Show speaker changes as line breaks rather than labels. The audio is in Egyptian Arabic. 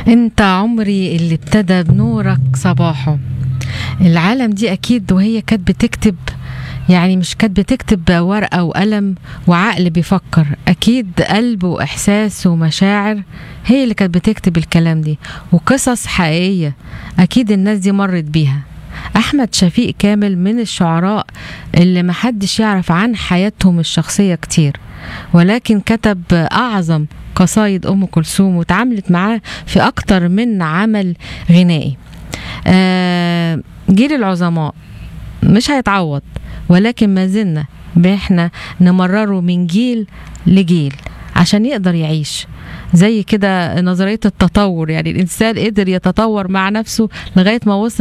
انت عمري اللي ابتدى بنورك صباحه العالم دي اكيد وهي كانت بتكتب يعني مش كانت بتكتب ورقة وقلم وعقل بيفكر أكيد قلب وإحساس ومشاعر هي اللي كانت بتكتب الكلام دي وقصص حقيقية أكيد الناس دي مرت بيها أحمد شفيق كامل من الشعراء اللي محدش يعرف عن حياتهم الشخصية كتير ولكن كتب أعظم قصايد أم كلثوم وتعاملت معاه في أكتر من عمل غنائي آه جيل العظماء مش هيتعوض ولكن ما زلنا احنا نمرره من جيل لجيل عشان يقدر يعيش زي كده نظرية التطور يعني الإنسان قدر يتطور مع نفسه لغاية ما وصل